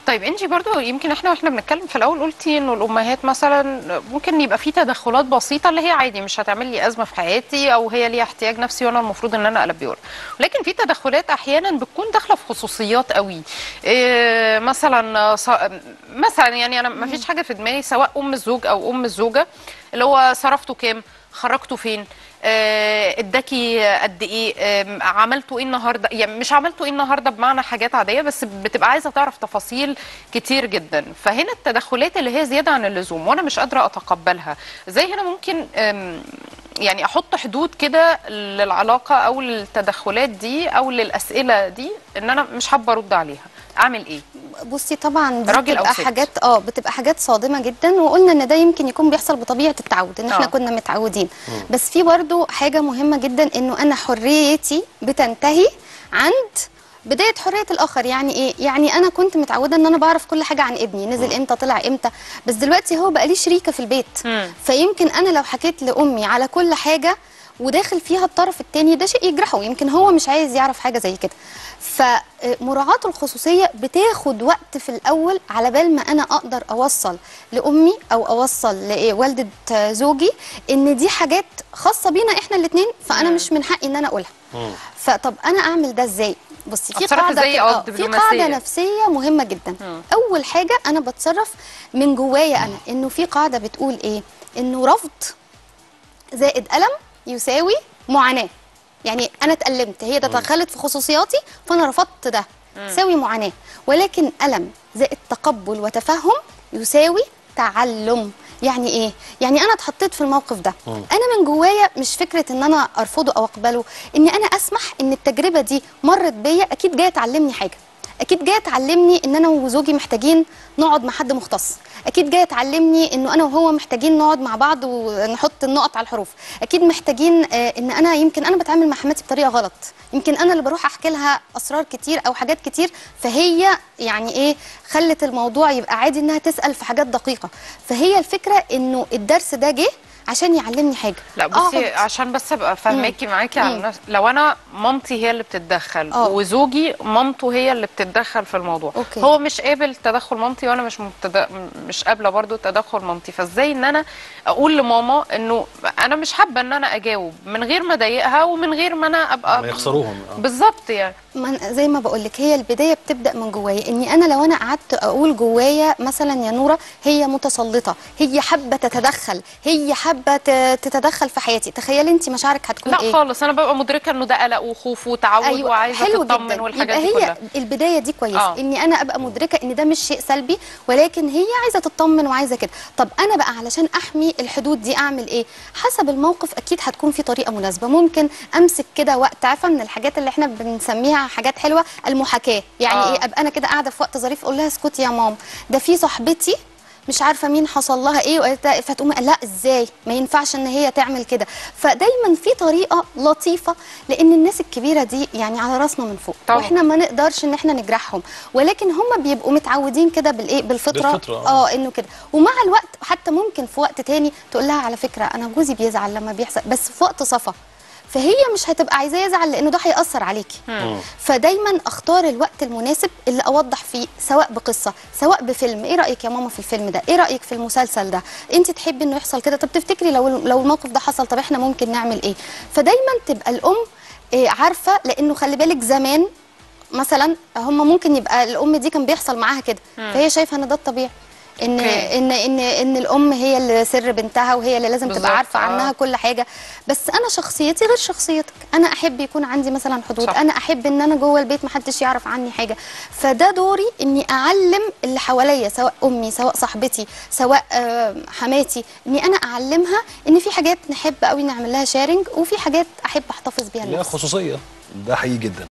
طيب انت برضو يمكن احنا واحنا بنتكلم في الاول قلتي انه الامهات مثلا ممكن يبقى في تدخلات بسيطه اللي هي عادي مش هتعمل لي ازمه في حياتي او هي ليها احتياج نفسي وانا المفروض ان انا البيه لها ولكن في تدخلات احيانا بتكون داخله في خصوصيات قوي إيه مثلا ص... مثلا يعني انا ما فيش حاجه في دماغي سواء ام الزوج او ام الزوجه اللي هو صرفته كام خرجته فين آه، اداكي قد ايه آم، عملتوا ايه النهارده يعني مش عملتوا ايه النهارده بمعنى حاجات عاديه بس بتبقى عايزه تعرف تفاصيل كتير جدا فهنا التدخلات اللي هي زياده عن اللزوم وانا مش قادره اتقبلها زي هنا ممكن آم، يعني احط حدود كده للعلاقه او للتدخلات دي او للاسئله دي ان انا مش حابه ارد عليها اعمل ايه بصي طبعا دي راجل أو بتبقى ست. حاجات اه بتبقى حاجات صادمه جدا وقلنا ان ده يمكن يكون بيحصل بطبيعه التعود ان احنا آه. كنا متعودين بس في برضو حاجه مهمه جدا انه انا حريتي بتنتهي عند بدايه حريه الاخر يعني ايه يعني انا كنت متعوده ان انا بعرف كل حاجه عن ابني نزل امتى طلع امتى بس دلوقتي هو بقى ليه شريكه في البيت مم. فيمكن انا لو حكيت لامي على كل حاجه وداخل فيها الطرف التاني ده شيء يجرحه يمكن هو مش عايز يعرف حاجه زي كده فمراعاة الخصوصيه بتاخد وقت في الاول على بال ما انا اقدر اوصل لامي او اوصل لوالده زوجي ان دي حاجات خاصه بينا احنا الاثنين فانا مش من حقي ان انا اقولها فطب انا اعمل ده ازاي بصي في أتصرف قاعده إزاي؟ كده- آه، آه، في دبلوماسية. قاعده نفسيه مهمه جدا اول حاجه انا بتصرف من جوايا انا انه في قاعده بتقول ايه انه رفض زائد ألم يساوي معاناة يعني أنا اتألمت هي تدخلت في خصوصياتي فأنا رفضت ده يساوي معاناة ولكن ألم زائد تقبل وتفهم يساوي تعلم يعني ايه يعني انا اتحطيت في الموقف ده انا من جوايا مش فكره ان انا ارفضه او اقبله اني انا اسمح ان التجربه دي مرت بيا اكيد جايه تعلمني حاجه اكيد جايه تعلمني ان انا وزوجي محتاجين نقعد مع حد مختص اكيد جايه تعلمني انه انا وهو محتاجين نقعد مع بعض ونحط النقط على الحروف اكيد محتاجين آه، ان انا يمكن انا بتعامل مع حماتي بطريقه غلط يمكن انا اللي بروح احكي لها اسرار كتير او حاجات كتير فهي يعني ايه خلت الموضوع يبقى عادي انها تسال في حاجات دقيقه فهي الفكره انه الدرس ده جه عشان يعلمني حاجه لا بصي أقعد- عشان بس ابقى فاهماكي معاكي على مم. نفس لو انا مامتي هي اللي بتتدخل آه. وزوجي مامته هي اللي بتتدخل في الموضوع أوكي. هو مش قابل تدخل مامتي وانا مش مبتد... مش قابله برضو تدخل مامتي فازاي ان انا اقول لماما انه انا مش حابه ان انا اجاوب من غير ما اضايقها ومن غير ما انا ابقى ما يخسروهم آه. بالظبط يعني ما أنا زي ما بقول لك هي البدايه بتبدا من جوايا اني انا لو انا قعدت اقول جوايا مثلا يا نوره هي متسلطه هي حابه تتدخل هي حابه ت- تتدخل في حياتي تخيلي انت مشاعرك هتكون لا ايه خالص انا ببقى مدركه انه ده قلق وخوف وتعود وعايزه حلو تطمن جدا والحاجات يبقى دي هي كلها البدايه دي كويسه آه. آه. اني انا ابقى مدركه ان ده مش شيء سلبي ولكن هي عايزه تطمن وعايزه كده طب انا بقى علشان احمي الحدود دي اعمل ايه حسب الموقف اكيد هتكون في طريقه مناسبه ممكن امسك كده وقت عارفه من الحاجات اللي احنا بنسميها حاجات حلوه المحاكاه يعني آه. آه. ايه ابقى انا كده قاعده في وقت ظريف اقول لها اسكتي يا ماما ده في صاحبتي مش عارفه مين حصل لها ايه وقالت لها- فتقوم لا ازاي ما ينفعش ان هي تعمل كده فدايما في طريقه لطيفه لان الناس الكبيره دي يعني على راسنا من فوق طبعا. واحنا ما نقدرش ان احنا نجرحهم ولكن هم بيبقوا متعودين كده بالايه بالفطره بالفطرة، آه. اه انه كده ومع الوقت حتى ممكن في وقت تاني تقول لها على فكره انا جوزي بيزعل لما بيحصل بس في وقت صفا فهي مش هتبقى عايزاه يزعل لانه ده هياثر عليكي فدايما اختار الوقت المناسب اللي اوضح فيه سواء بقصه سواء بفيلم ايه رايك يا ماما في الفيلم ده ايه رايك في المسلسل ده انت تحبي انه يحصل كده طب تفتكري لو لو الموقف ده حصل طب احنا ممكن نعمل ايه فدايما تبقى الام إيه عارفه لانه خلي بالك زمان مثلا هم ممكن يبقى الام دي كان بيحصل معاها كده فهي شايفه ان ده الطبيعي ان أوكي. ان ان ان الام هي اللي سر بنتها وهي اللي لازم بالظبط، تبقى عارفه آه. عنها كل حاجه بس انا شخصيتي غير شخصيتك انا احب يكون عندي مثلا حدود صح. انا احب ان انا جوه البيت محدش يعرف عني حاجه فده دوري اني اعلم اللي حواليا سواء امي سواء صاحبتي سواء آه، حماتي اني انا اعلمها ان في حاجات نحب قوي نعمل لها شيرنج وفي حاجات احب احتفظ بيها اللي هي لنفسي خصوصيه ده حقيقي جدا